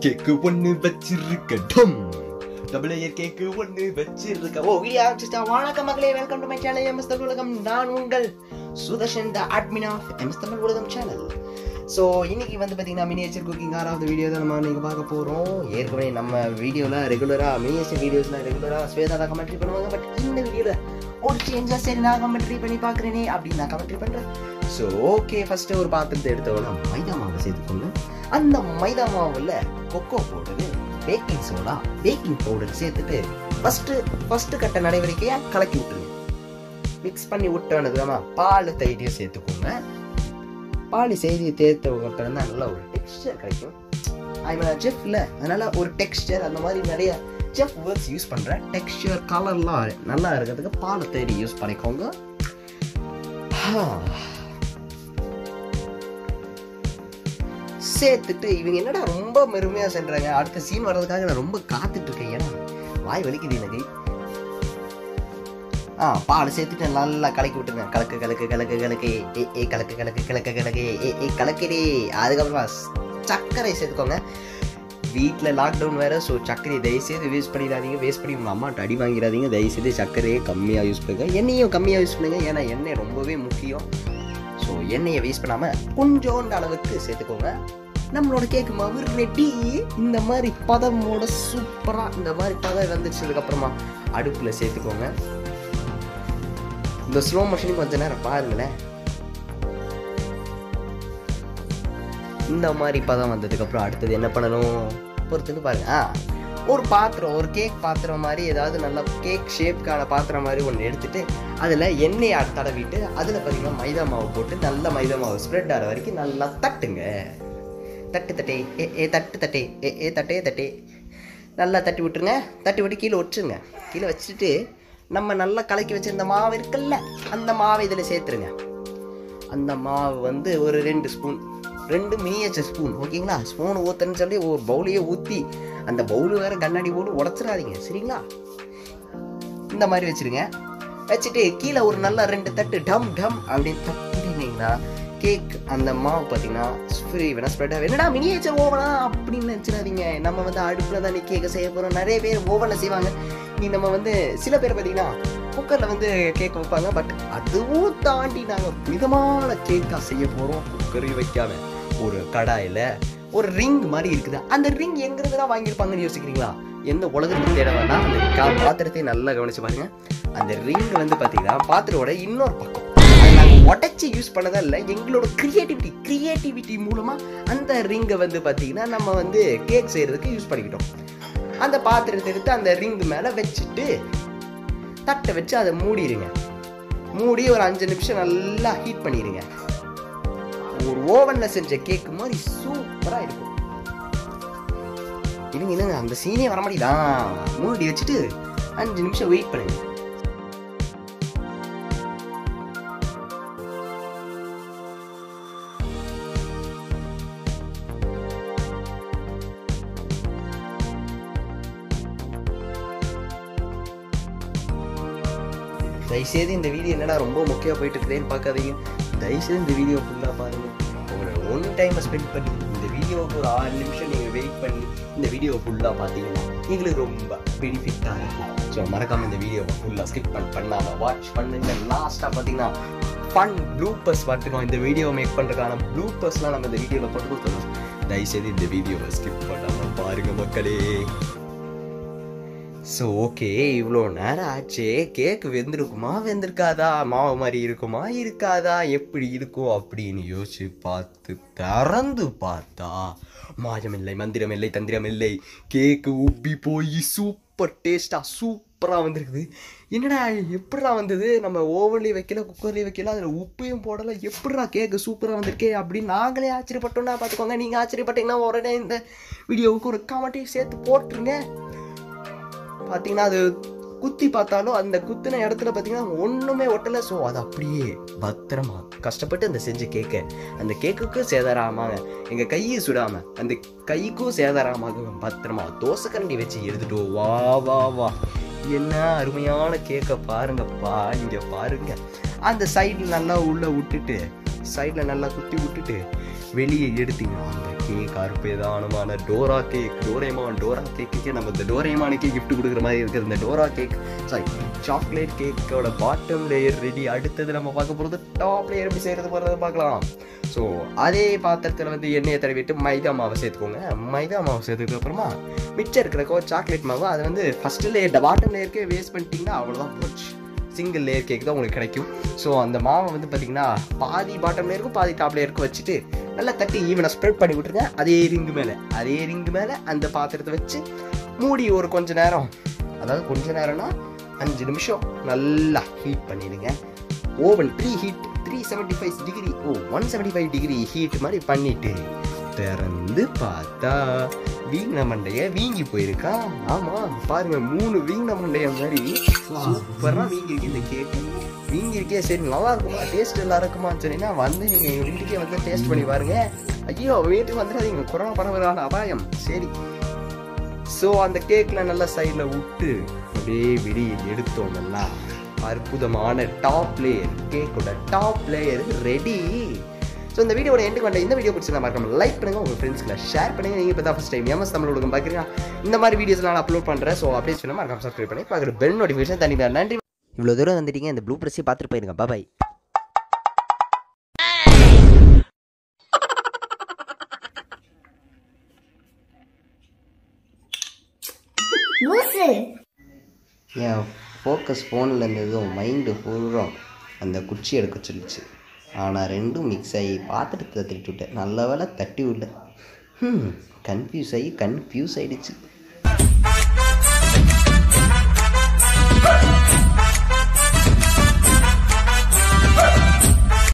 கேக்கு ஒண்ணு வச்சிருக்க டம் டபுள் ஏர் கேக்கு ஒண்ணு வச்சிருக்க ஓ வீடியோ ஆரம்பிச்சிட்டா வணக்கம் மக்களே welcome to my channel MS Tamil Ulagam நான் உங்கள் Sudharshan the admin of MS Tamil Ulagam channel so இன்னைக்கு வந்து பார்த்தீங்கன்னா மினியேச்சர் குக்கிங் ஆறாவது வீடியோ தான் நம்ம இன்னைக்கு பார்க்க போகிறோம் ஏற்கனவே நம்ம வீடியோவில் ரெகுலராக மினியேச்சர் வீடியோஸில் ரெகுலராக ஸ்வேதா தான் கமெண்ட்ரி பண்ணுவாங்க பட் இந்த வீடியோவில் ஒரு சேஞ்சாக சரி நான் கமெண்ட்ரி பண்ணி பார்க்குறேனே அப்படின்னு நான் கமெண்ட்ரி பண்ணுறேன் ஸோ ஓகே ஃபஸ்ட்டு ஒரு பாத்திரத்தை எடுத்தோன்னா மைதா மாவை சேர்த்துக்கோங்க அந்த மைதா மாவில் cocoa powder baking soda baking powder சேர்த்துட்டு ஃபஸ்ட்டு ஃபஸ்ட்டு கட்ட நடவடிக்கையாக கலக்கி விட்டுருங்க மிக்ஸ் பண்ணி விட்டோன்னதுக்கமா பால் தயிரையும் சேர்த்துக்கோங்க பால் செய்தியை தேர்த்த அப்புறம் தான் நல்ல ஒரு டெக்ஸ்டர் கிடைக்கும் ஐ செஃப்ல அதனால ஒரு டெக்ஸ்டர் அந்த மாதிரி நிறைய செஃப் வேர்ட்ஸ் யூஸ் பண்ணுறேன் டெக்ஸ்டர் கலர்லாம் நல்லா இருக்கிறதுக்கு பால் தயிர் யூஸ் பண்ணிக்கோங்க சேர்த்துட்டு இவங்க என்னடா ரொம்ப மெருமையா சென்றாங்க அடுத்த சீன் வர்றதுக்காக நான் ரொம்ப காத்துட்டு இருக்கேன் ஏன்னா வாய் வலிக்குது எனக்கு ஆ பால் சேர்த்துட்டு நல்லா கலக்கி விட்டுருங்க கலக்கு கலக்கு கலக்கு கலக்கு ஏ ஏ கலக்கு கலக்கு கலக்கு கலக்கு ஏ ஏ கலக்கிடே அதுக்கப்புறமா சர்க்கரை சேர்த்துக்கோங்க வீட்டில் லாக்டவுன் வேறு ஸோ சர்க்கரையை தயவுசெய்து வேஸ்ட் பண்ணிடாதீங்க வேஸ்ட் பண்ணி உங்கள் அம்மாட்ட அடி வாங்கிடாதீங்க தயவுசெய்து சர்க்கரையை கம்மியாக யூஸ் பண்ணுங்க எண்ணெயும் கம்மியாக யூஸ் பண்ணுங்க ஏன்னா எண்ணெய் ரொம்பவே முக்கியம் ஸோ எண்ணெயை வேஸ்ட் பண்ணாமல் கொஞ்சோண்டு அளவுக்கு சேர்த்துக்கோங்க நம்மளோட கேக்கு மாவு ரெடி இந்த மாதிரி பதமோட சூப்பராக இந்த மாதிரி பதம் வந்துச்சதுக்கப்புறமா அடுப்பில் சேர்த்துக்கோங்க இந்த ஸ்லோ மோஷனையும் கொஞ்ச நேரம் பாருங்களேன் இந்த மாதிரி பதம் வந்ததுக்கப்புறம் அடுத்தது என்ன பண்ணணும் பொறுத்துன்னு பாருங்க ஆ ஒரு பாத்திரம் ஒரு கேக் பாத்திரம் மாதிரி ஏதாவது நல்லா கேக் ஷேப்க்கான பாத்திரம் மாதிரி ஒன்று எடுத்துட்டு அதில் எண்ணெயை தடவிட்டு அதில் பார்த்தீங்கன்னா மைதா மாவு போட்டு நல்லா மைதா மாவு ஸ்ப்ரெட் ஆகிற வரைக்கும் நல்லா தட்டுங்க தட்டு தட்டே ஏ ஏ தட்டு தட்டே ஏ ஏ தட்டே தட்டே நல்லா தட்டி விட்டுருங்க தட்டி விட்டு கீழே வச்சுருங்க கீழே வச்சுட்டு நம்ம நல்லா கலக்கி வச்சிருந்த மாவு இருக்குல்ல அந்த மாவை இதில் சேர்த்துருங்க அந்த மாவு வந்து ஒரு ரெண்டு ஸ்பூன் ரெண்டு மினியேச்சர் ஸ்பூன் ஓகேங்களா ஸ்பூன் ஊற்றுன்னு சொல்லி ஒரு பவுலையே ஊற்றி அந்த பவுலு வேறு கண்ணாடி போட்டு உடச்சிடாதீங்க சரிங்களா இந்த மாதிரி வச்சிருங்க வச்சுட்டு கீழே ஒரு நல்ல ரெண்டு தட்டு டம் டம் அப்படின்னு தட்டினீங்கன்னா கேக் அந்த மாவு பார்த்தீங்கன்னா ஃப்ரீ வேணா ஸ்ப்ரெட் ஆகும் என்னடா மினியேச்சர் ஓவனா அப்படின்னு நினச்சிடாதீங்க நம்ம வந்து அடுப்பில் தான் கேக்கை செய்ய போகிறோம் நிறைய பேர் ஓவனில் செய்வாங்க நீ நம்ம வந்து சில பேர் பார்த்தீங்கன்னா குக்கரில் வந்து கேக் வைப்பாங்க பட் அதுவும் தாண்டி நாங்கள் மிதமான கேக்காக செய்ய போகிறோம் குக்கரையும் வைக்காம ஒரு கடாயில் ஒரு ரிங் மாதிரி இருக்குது அந்த ரிங் எங்கிருந்து தான் வாங்கியிருப்பாங்கன்னு யோசிக்கிறீங்களா எந்த உலகத்துக்கு தேட வேண்டாம் அந்த கா- பாத்திரத்தையும் நல்லா கவனிச்சு பாருங்க அந்த ரிங் வந்து பார்த்தீங்கன்னா பாத்திரோட இன்னொரு பக்கம் அதை நாங்கள் உடச்சி யூஸ் பண்ணதா இல்லை எங்களோட கிரியேட்டிவிட்டி கிரியேட்டிவிட்டி மூலமாக அந்த ரிங்கை வந்து பார்த்தீங்கன்னா நம்ம வந்து கேக் செய்கிறதுக்கு யூஸ் பண்ணிக்கிட்டோம் அந்த பாத்திரத்தை எடுத்து அந்த ரிங் மேலே வச்சுட்டு தட்டை வச்சு அதை மூடிடுங்க மூடி ஒரு அஞ்சு நிமிஷம் நல்லா ஹீட் பண்ணிடுங்க ஒரு ஓவன்ல செஞ்ச கேக் மாதிரி சூப்பரா இருக்கும் இருங்க இருங்க அந்த சீனே வர மாட்டேதா மூடி வச்சுட்டு அஞ்சு நிமிஷம் வெயிட் பண்ணுங்க தயவுசெய்து இந்த வீடியோ என்னடா ரொம்ப முக்கியம் போயிட்டு இருக்குதேன்னு பார்க்காதீங்க தயவுசெய்து இந்த வீடியோ ஃபுல்லாக பாருங்க உங்களோட ஒன் டைமை ஸ்பெண்ட் பண்ணி இந்த வீடியோவுக்கு ஒரு ஆறு நிமிஷம் நீங்கள் வெயிட் பண்ணி இந்த வீடியோ ஃபுல்லாக பார்த்தீங்கன்னா எங்களுக்கு ரொம்ப பெனிஃபிட்டாக இருக்கும் ஸோ மறக்காம இந்த வீடியோவை ஃபுல்லாக ஸ்கிப் பண்ண பண்ணாமல் வாட்ச் பண்ணுங்க லாஸ்ட்டாக பார்த்தீங்கன்னா ஃபன் ப்ளூப்பர்ஸ் பார்த்துக்கோம் இந்த வீடியோ மேக் பண்ணுறதுக்கான ப்ளூப்பர்ஸ்லாம் நம்ம இந்த வீடியோவில் போட்டு கொடுத்துருவோம் தயவுசெய்து இந்த வீடியோவை ஸ்கிப் பண்ணாமல் பாருங்க மக்களே ஸோ ஓகே இவ்வளோ நேரம் ஆச்சு கேக் வெந்திருக்குமா வெந்திருக்காதா மாவு மாதிரி இருக்குமா இருக்காதா எப்படி இருக்கும் அப்படின்னு யோசிச்சு பார்த்து திறந்து பார்த்தா மாயமில்லை மந்திரமில்லை தந்திரமில்லை கேக்கு உப்பி போய் சூப்பர் டேஸ்ட்டாக சூப்பராக வந்திருக்குது என்னடா எப்படிடா வந்தது நம்ம ஓவன்லேயும் வைக்கல குக்கர்லேயும் வைக்கல அதில் உப்பையும் போடலை எப்படிடா கேக்கு சூப்பராக வந்திருக்கே அப்படின்னு நாங்களே ஆச்சரியப்பட்டோம்னா பார்த்துக்கோங்க நீங்கள் ஆச்சரியப்பட்டீங்கன்னா உடனே இந்த வீடியோவுக்கு ஒரு கமெண்ட்டையும் சேர்த்து போட்டுருங்க பார்த்தீங்கன்னா அது குத்தி பார்த்தாலும் அந்த குத்தின இடத்துல பார்த்தீங்கன்னா ஒன்றுமே ஒட்டலை ஸோ அது அப்படியே பத்திரமா கஷ்டப்பட்டு அந்த செஞ்ச கேக்க அந்த கேக்குக்கும் சேதாராமாங்க எங்கள் கையை சுடாம அந்த கைக்கும் சேதாராமாக பத்திரமா தோசை கரண்டி வச்சு எடுத்துட்டு வா வா வா என்ன அருமையான கேக்கை பாருங்கப்பா இங்க பாருங்க அந்த சைடில் நல்லா உள்ள விட்டுட்டு சைடில் நல்லா குத்தி விட்டுட்டு வெளியே எடுத்தீங்க அந்த கேக் அற்புதமான டோரா கேக் டோரேமான் டோரா கேக்குக்கு நம்ம இந்த டோரேமானுக்கே gift கொடுக்குற மாதிரி இருக்கிற இந்த டோரா கேக் சாரி சாக்லேட் கேக்கோட பாட்டம் லேயர் ரெடி அடுத்தது நம்ம பார்க்க போகிறது டாப் லேயர் எப்படி செய்கிறது போகிறத பார்க்கலாம் ஸோ அதே பாத்திரத்தில் வந்து எண்ணெயை தடவிட்டு மைதா மாவை சேர்த்துக்கோங்க மைதா மாவை சேர்த்ததுக்கு அப்புறமா மிச்சம் இருக்கிறக்கோ சாக்லேட் மாவு அதை வந்து ஃபஸ்ட்டு லேயர் பாட்டம் லேயருக்கே வேஸ்ட் பண்ணிட்டீங்கன்னா அவ்வளோதான் போச்சு சிங்கிள் லேயர் கேக் தான் உங்களுக்கு கிடைக்கும் ஸோ அந்த மாவை வந்து பார்த்தீங்கன்னா பாதி பாட்டம் லேயருக்கும் பாதி டாப் லேயருக்கும் வச்சுட்டு நல்லா தட்டி ஈவனாக ஸ்ப்ரெட் பண்ணி விட்டுருங்க அதே ரிங்கு மேலே அதே ரிங்கு மேலே அந்த பாத்திரத்தை வச்சு மூடி ஒரு கொஞ்ச நேரம் அதாவது கொஞ்ச நேரம்னா அஞ்சு நிமிஷம் நல்லா ஹீட் பண்ணிடுங்க oven preheat three seventy five degree oh one seventy five degree heat மாதிரி பண்ணிட்டு திறந்து பார்த்தா வீங்கின மண்டைய வீங்கி போயிருக்கா ஆமா பாருங்க மூணு வீங்கின மண்டைய மாதிரி சூப்பரா வீங்கிருக்கு இந்த கேக் வீங்கிருக்கே சரி நல்லா இருக்குமா டேஸ்ட் நல்லா இருக்குமான்னு சொன்னீங்கன்னா வந்து நீங்க எங்க வீட்டுக்கே வந்து டேஸ்ட் பண்ணி பாருங்க ஐயோ வீட்டுக்கு வந்துடாதீங்க கொரோனா பரவலான அபாயம் சரி ஸோ அந்த கேக்கில் நல்லா சைடில் விட்டு அப்படியே விடி எடுத்தோம் நல்லா அற்புதமான டாப் லேயர் கேக்கோட டாப் லேயர் ரெடி ஸோ இந்த வீடியோட எண்டுக்கு வந்த இந்த வீடியோ பிடிச்சி மறக்காம லைக் பண்ணுங்க உங்க ஃப்ரெண்ட்ஸ்க்கு ஷேர் பண்ணுங்க நீங்க இப்போ தான் ஃபஸ்ட் டைம் எம்எஸ் தமிழ் உலகம் பார்க்குறீங்க இந்த மாதிரி வீடியோஸ் நான் அப்லோட் பண்ணுறேன் ஸோ அப்படியே சொன்னால் மறக்காம சப்ஸ்கிரைப் பண்ணி பார்க்குற பெல் நோட்டிஃபிகேஷன் தனி நன்றி இவ்வளோ தூரம் வந்துட்டீங்க இந்த ப்ளூ ப்ரெஸ்ஸே பார்த்துட்டு போயிருங்க பாய் லூசு என் ஃபோக்கஸ் ஃபோனில் இருந்ததும் மைண்டு ஃபுல்லும் அந்த குச்சி எடுக்க சொல்லிச்சு ஆனால் ரெண்டும் மிக்ஸ் ஆகி பாத்திரத்தில் தட்டி விட்டேன் நல்ல வேளை தட்டி விடல ம் கன்ஃபியூஸ் ஆகி கன்ஃபியூஸ் ஆயிடுச்சு